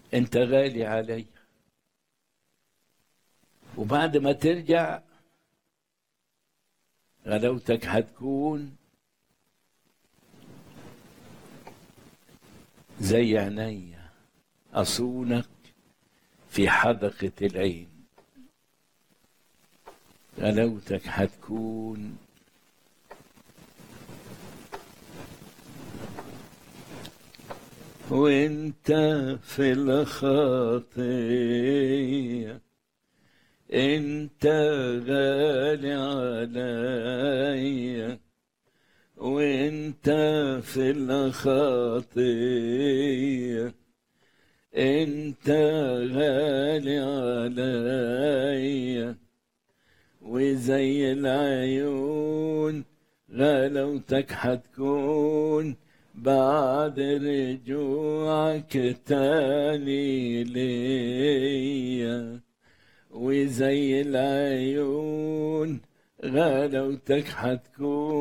انت غالي علي وبعد ما ترجع غلاوتك هتكون زي عينيا أصونك في حدقة العين غلاوتك هتكون وانت في الخطية انت غالي عليا وانت في الخطية انت غالي عليا وزي العيون غلاوتك هتكون بعد رجوعك تاني ليا وزي العيون غلاوتك هتكون